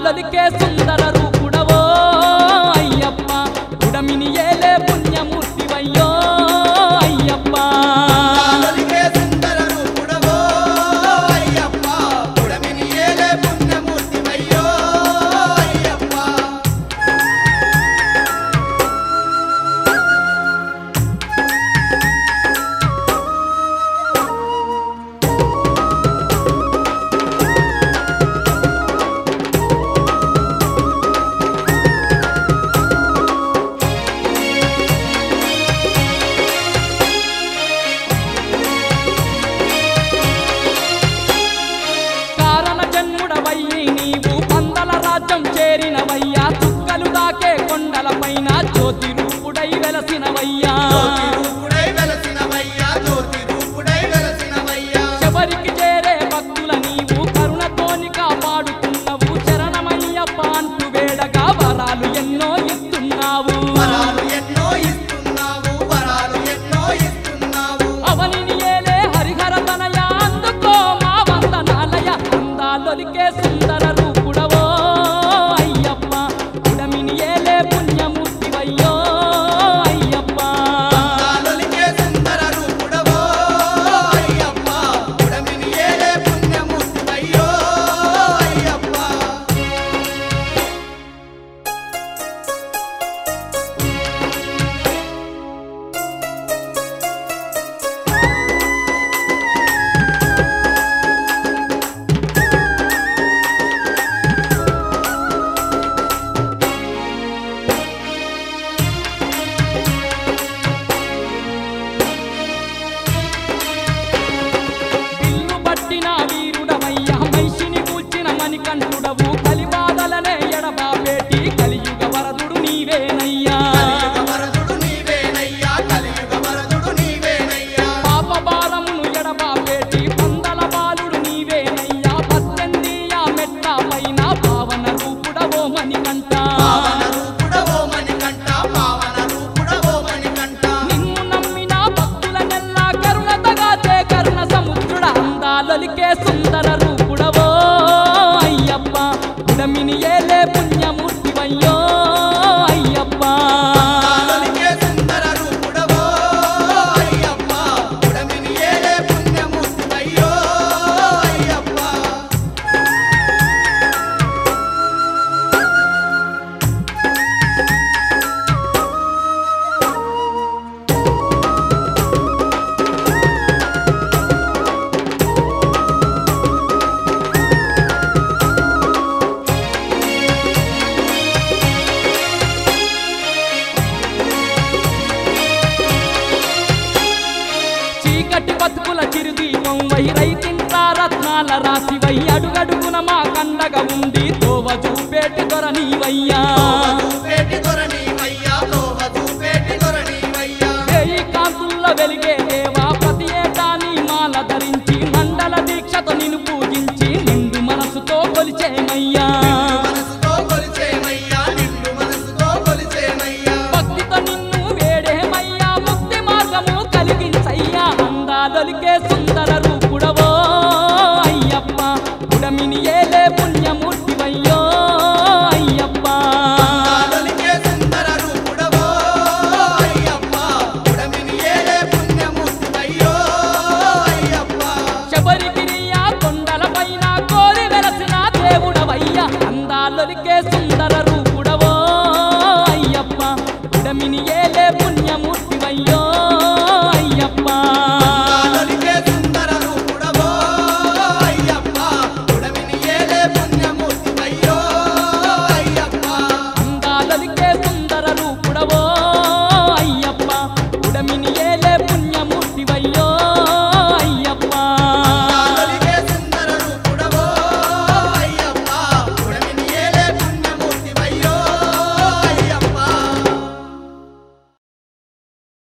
అందాలొలికే సుందర రూపుడవో అయ్యప్ప ఉడమిని ఏలే పుణ్యమూర్తివయ్యో అయ్యప్ప కాలలికే సుందర రూపుడవో అయ్యప్ప పుడమిని ఏలే పుణ్యమూర్తివయ్యో అయ్యప్ప కారణ జన్ముడవయ్యి నీవు పందల రాజ్యం చేరినవయ్యా చుక్కలు దాకే కొండలపైన జ్యోతి రూపుడై వెలసినవయ్యా జ్యోతి రూపుడై వెలసినవయ్యా జ్యోతి రూపుడై వెలసినవయ్యా శబరికి చేరే భక్తుల నీవు కరుణతోని కాపాడుతున్నవు శరణమయ్యప్ప అంటూ వేడగా వరాలు ఎన్నో ఇస్తున్నావు వరాలు ఎన్నో ఇస్తున్నావు వరాలు ఎన్నో ఇస్తున్నావు అవనిని ఏలే హరిహర తనయ అందుకో మా వందనాలయ అందాలొలికే సుందర రూపుడవో అయ్యప్ప ఉడమిని ఏలే పుణ్యమూర్తివయ్యో అయ్యప్ప కాలలికే సుందర రూపుడవో అయ్యప్ప పుడమిని ఏలే పుణ్యమూర్తివయ్యో అయ్యప్ప విల్లు పట్టిన వీరుడవయ్యా మైషిని కూల్చిన మణికంఠుడవు కలిబాదలనే ఎడబాపేటి కలియుగ వరదుడు నీవేనయ్యా కలియుగ వరదుడు నీవేనయ్యా కలియుగ వరదుడు నీవేనయ్యా పాప భారమును ఎడబాపేటి పందల బాలుడు నీవేనయ్యా పద్దెనిమిదియా మెట్ల పైన పావన రూపుడవో మణికంఠ పావన రూపుడవో మణికంఠ పావన రూపుడవో మణికంఠ నిన్ను నమ్మిన భక్తులనెల్లా కరుణతగాచే కరుణ సముద్రుడ అందాలొలికే సుందర రూపుడవో అయ్యప్ప ఉడమిని ఏలే పుణ్యమూర్తివయ్యో అయ్యప్ప కాలలికే సుందర రూపుడవో అయ్యప్ప పుడమిని ఏలే పుణ్యమూర్తివయ్యో అయ్యప్ప చీకటి బతుకుల చిరుదీపం వై రైతింత రత్నాల రాసి వై అడుగడుగున మా కండగ ఉండి తోవ చూపేటి దొర నీవయ్యా నువ్వే